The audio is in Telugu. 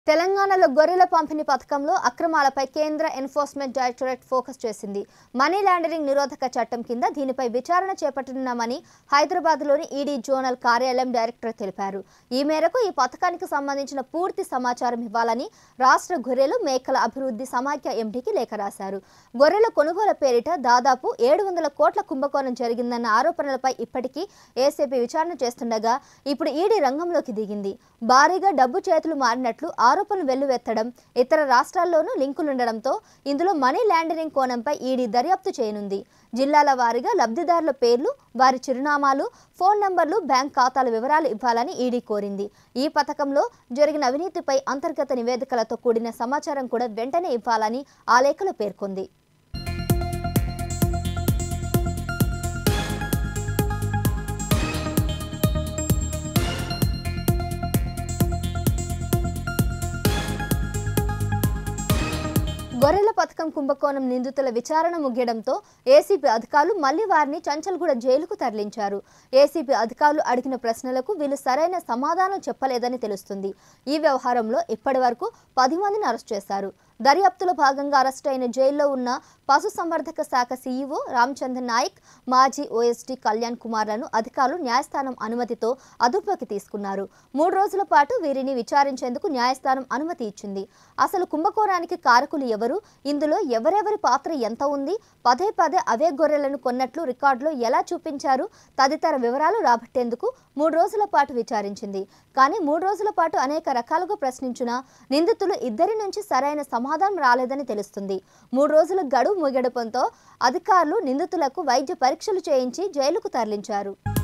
తెలంగాణలో గొర్రెల పంపిణీ పథకంలో అక్రమాలపై కేంద్ర ఎన్ఫోర్స్మెంట్ డైరెక్టరేట్ ఫోకస్ చేసింది మనీ లాండరింగ్ నిరోధక చట్టం కింద దీనిపై విచారణ చేపట్టనున్నామని హైదరాబాద్లోని ఈడీ జోనల్ కార్యాలయం డైరెక్టర్ తెలిపారు ఈ మేరకు ఈ పథకానికి సంబంధించిన పూర్తి సమాచారం ఇవ్వాలని రాష్ట్ర గొర్రెలు మేకల అభివృద్ధి సమాఖ్య ఎండీకి లేఖ రాశారు గొర్రెల కొనుగోలు పేరిట దాదాపు ఏడు వందల కోట్ల కుంభకోణం జరిగిందన్న ఆరోపణలపై ఇప్పటికీ ఏసీపీ విచారణ చేస్తుండగా ఇప్పుడు ఈడీ రంగంలోకి దిగింది భారీగా డబ్బు చేతులు మారినట్లు ఆరోపణలు వెల్లువెత్తడం ఇతర రాష్ట్రాల్లోనూ లింకులుండడంతో ఇందులో మనీ లాండరింగ్ కోణంపై ఈడీ దర్యాప్తు చేయనుంది జిల్లాల వారీగా లబ్ధిదారుల పేర్లు వారి చిరునామాలు ఫోన్ నంబర్లు బ్యాంక్ ఖాతాల వివరాలు ఇవ్వాలని ఈడీ కోరింది ఈ పథకంలో జరిగిన అవినీతిపై అంతర్గత నివేదికలతో కూడిన సమాచారం కూడా వెంటనే ఇవ్వాలని ఆ లేఖలో పేర్కొంది గొర్రెల పథకం కుంభకోణం నిందితుల విచారణ ముగియడంతో ఏసీపీ అధికారులు మళ్లీ వారిని చంచల్గూడ జైలుకు తరలించారు ఏసీపీ అధికారులు అడిగిన ప్రశ్నలకు వీళ్ళు సరైన సమాధానం చెప్పలేదని తెలుస్తుంది ఈ వ్యవహారంలో ఇప్పటివరకు పది మందిని అరెస్ట్ చేశారు దర్యాప్తులో భాగంగా అరెస్ట్ అయిన జైల్లో ఉన్న పశుసంవర్ధక శాఖ సీఈఓ రామచంద్ర నాయక్ మాజీ ఓఎస్డీ కళ్యాణ్ కుమార్లను అధికారులు న్యాయస్థానం అనుమతితో అదుపులోకి తీసుకున్నారు మూడు రోజుల పాటు వీరిని విచారించేందుకు న్యాయస్థానం అనుమతి ఇచ్చింది అసలు కుంభకోణానికి కారకులు ఎవరు ఇందులో ఎవరెవరి పాత్ర ఎంత ఉంది పదే పదే అవే గొర్రెలను కొన్నట్లు రికార్డులో ఎలా చూపించారు తదితర వివరాలు రాబట్టేందుకు మూడు రోజుల పాటు విచారించింది కానీ మూడు రోజుల పాటు అనేక రకాలుగా ప్రశ్నించిన నిందితులు ఇద్దరి నుంచి సరైన సమాధానం రాలేదని తెలుస్తుంది మూడు రోజుల గడువు ముగియడంతో అధికారులు నిందితులకు వైద్య పరీక్షలు చేయించి జైలుకు తరలించారు